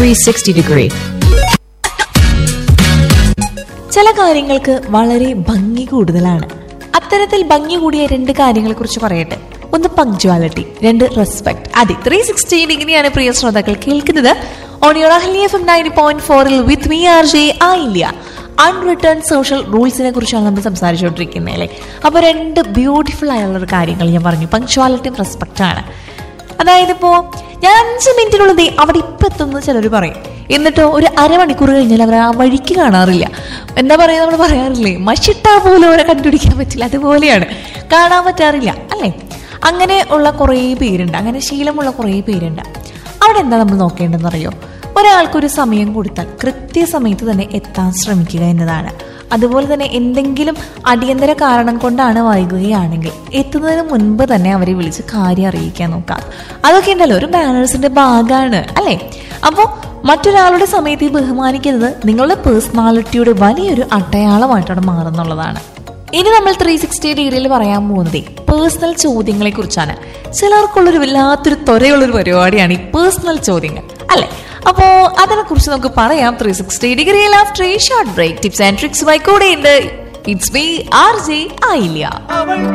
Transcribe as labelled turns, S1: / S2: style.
S1: 360 degree.
S2: ചില കാര്യങ്ങൾക്ക് വളരെ ഭംഗി കൂടുതലാണ് അത്തരത്തിൽ ഭംഗി കൂടിയ രണ്ട് കാര്യങ്ങളെ കുറിച്ച് പറയട്ടെ ഒന്ന് പങ്ക്ച്വാലിറ്റി രണ്ട് റെസ്പെക്ട് അതെ ത്രീ സിക്സ്റ്റി ഡിഗ്രിയാണ് പ്രിയ ശ്രോതാക്കൾ കേൾക്കുന്നത് ഓണിയോർ അഹ്ലി എഫ് എം നയൻറ്റി പോയിന്റ് ഫോറിൽ വിത്ത് മീ ആർ ജെ ആയില്ല അൺറിട്ടേൺ സോഷ്യൽ റൂൾസിനെ കുറിച്ചാണ് നമ്മൾ സംസാരിച്ചുകൊണ്ടിരിക്കുന്നത് അല്ലേ അപ്പോൾ രണ്ട് ബ്യൂട്ടിഫുൾ ആയുള്ള ഒരു കാര്യങ്ങൾ ഞാൻ പറഞ്ഞു പങ്ക്ച്വാലിറ്റിയും റെസ്പെക്റ്റാണ് അതായത് ഇപ്പോ ഞാൻ അഞ്ച് മിനിറ്റിനുള്ളിൽ ദേ അവിടെ ഇപ്പൊ എത്തുന്നു ചിലർ പറയും എന്നിട്ടോ ഒരു അരമണിക്കൂർ കഴിഞ്ഞാൽ അവർ ആ വഴിക്ക് കാണാറില്ല എന്താ പറയാ നമ്മൾ പറയാറില്ലേ മഷിട്ടാ പോലും അവരെ കണ്ടുപിടിക്കാൻ പറ്റില്ല അതുപോലെയാണ് കാണാൻ പറ്റാറില്ല അല്ലേ അങ്ങനെ ഉള്ള കുറേ പേരുണ്ട് അങ്ങനെ ശീലമുള്ള കുറേ പേരുണ്ട് അവിടെ എന്താ നമ്മൾ നോക്കേണ്ടതെന്ന് അറിയോ ഒരാൾക്കൊരു സമയം കൊടുത്താൽ കൃത്യസമയത്ത് തന്നെ എത്താൻ ശ്രമിക്കുക എന്നതാണ് അതുപോലെ തന്നെ എന്തെങ്കിലും അടിയന്തര കാരണം കൊണ്ടാണ് വൈകുകയാണെങ്കിൽ എത്തുന്നതിന് മുൻപ് തന്നെ അവരെ വിളിച്ച് കാര്യം അറിയിക്കാൻ നോക്കാം അതൊക്കെ ഉണ്ടല്ലോ ഒരു മാനേഴ്സിന്റെ ഭാഗമാണ് അല്ലേ അപ്പോൾ മറ്റൊരാളുടെ സമയത്തെ ബഹുമാനിക്കുന്നത് നിങ്ങളുടെ പേഴ്സണാലിറ്റിയുടെ വലിയൊരു അടയാളമായിട്ടാണ് മാറുന്നുള്ളതാണ് ഇനി നമ്മൾ ത്രീ സിക്സ്റ്റി ഡിഗ്രിയിൽ പറയാൻ പോകുന്നത് പേഴ്സണൽ ചോദ്യങ്ങളെ കുറിച്ചാണ് ചിലർക്കുള്ളൊരു വല്ലാത്തൊരു ത്വരയുള്ളൊരു പരിപാടിയാണ് ഈ പേഴ്സണൽ ചോദ്യങ്ങൾ അല്ലെ അപ്പോ അതിനെ കുറിച്ച് നമുക്ക് പറയാം ത്രീ സിക്സ്റ്റി ഡിഗ്രിയിൽ after short break tips and tricks കൂടെ ഉണ്ട് ഇറ്റ്സ് മീ ആർ ജെ ആയില്ല
S3: അവൾ